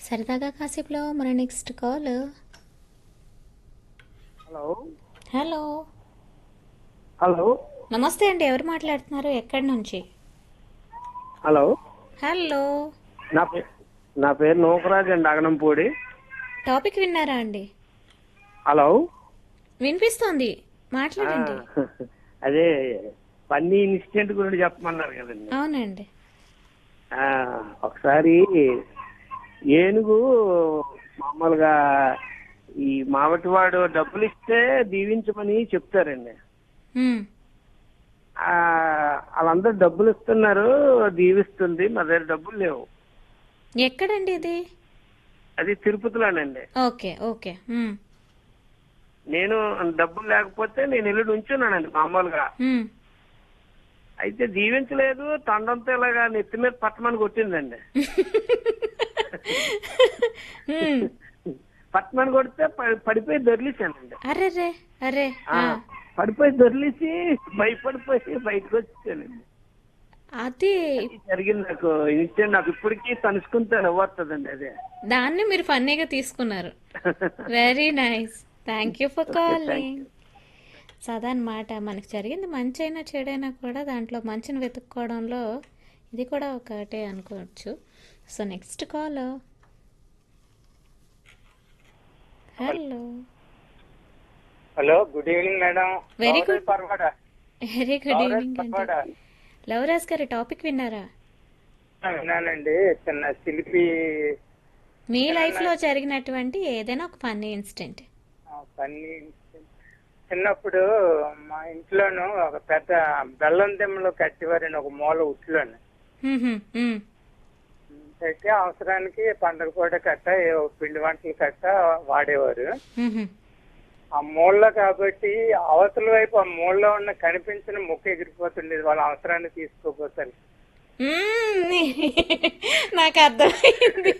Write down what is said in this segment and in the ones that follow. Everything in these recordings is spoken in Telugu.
సరదాగా కాసేపులో మన next call hello hello hello నమస్తే అండి ఎవరు మాట్లాడుతున్నారు ఎక్కడి నుంచి హలో హలో నా పేరు నా పేరు నూకరాజ్ అండి అగనంపూడి టాపిక్ విన్నారా అండి హలో వినిపిస్తోంది ఆ, మాట్లాడండి అదే పన్నీ ఇన్సిడెంట్ గురించి చెప్పమన్నారు కదండి అవునండి ఆ, ఒకసారి ఏనుగు మామూలుగా ఈ మావటివాడు డబ్బులు ఇస్తే దీవించమని చెప్తారండి ఉమ్, ఆ, వాళ్ళందరూ డబ్బులు ఇస్తున్నారు దీవిస్తుంది మా దగ్గర డబ్బులు లేవు ఎక్కడండి ఇది అది తిరుపతిలోనండి ఓకే ఓకే ఉమ్, నేను డబ్బులు లేకపోతే నేను ఇల్లు ఉంచున్నానండి మామూలుగా ఉమ్. అయితే దీవించలేదు తండంతో ఇలాగా నెత్తి మీద పట్టమని కొట్టిందండి ఉమ్. పట్టమని కొడితే ప- పడిపోయి దొరిలిసానండి అరెరే అరే ఆ, ఆ, పడిపోయి దొరిలిసి భయపడిపోయి బయటకు వచ్చానండి అది ఇది జరిగింది నాకు ఇన్సిడెంట్ నాకు ఇప్పటికీ తనుసుకుంటే నవ్వుతుందండి అదే దాన్ని మీరు ఫన్నీగా తీసుకున్నారు very nice thank you for calling సదా అన్నమాట మనకు జరిగింది మంచి అయినా చెడైనా కూడా దాంట్లో మంచిని వెతుక్కోవడంలో ఇది కూడా ఒకటే అనుకోవచ్చు so next call hello hello good evening madam Very good. పర్వాడ వెరీ గుడ్ ఈవినింగ్ అండి లవరాజ్ గారి టాపిక్ విన్నారా విన్నానండి చిన్న శిల్పి మీ లైఫ్లో జరిగినటువంటి ఏదైనా ఒక ఫన్నీ ఇన్సిడెంట్ ఆ, పని చిన్నప్పుడు మా ఇంట్లోనూ ఒక పెద్ద బెల్లం దిమ్మలో కట్టేవారండి ఒక మూల ఉట్లోని పెట్టి అవసరానికి పండగ పూట కట్ట ఏవో పిండి వంటలు కట్ట వాడేవారు ఆ మూలలో కాబట్టి అవతల వైపు ఆ మూలలో ఉన్న కనిపించిన ముక్క ఎగిరిపోతుండేది వాళ్ళ అవసరాన్ని తీసుకోపోతారు నాకు అర్థమైంది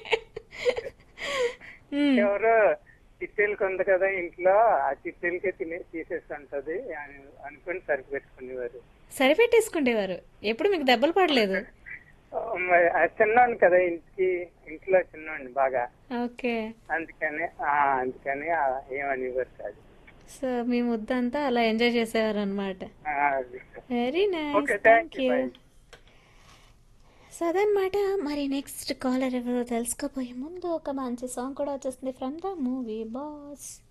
మ్మ్. ఎవరో చిట్టెలకు ఉంది కదా ఇంట్లో ఆ చిట్టెలకే తినే తీసేస్తుంటది అని అనుకుని సరిపెట్టుకునేవారు సరిపెట్టేసుకుండేవారు ఎప్పుడు మీకు దెబ్బలు పడలేదు ఆ, మరి ఆ చిన్నవాడిని కదా ఇంటికి ఇంట్లో చిన్నవాడిని బాగా ఓకే అందుకని ఆ అందుకని ఆ ఏమనేవారు కాదు సో మీ ముద్దంతా అలా ఎంజాయ్ చేసేవారు అనమాట ఆ, అది. Very nice Okay, thank thank you, you bye. So అదనమాట మరి నెక్స్ట్ కాలర్ ఎవరో తెలుసుకోపోయే ముందు ఒక మంచి సాంగ్ కూడా వచ్చేస్తుంది ఫ్రమ్ ద మూవీ బాస్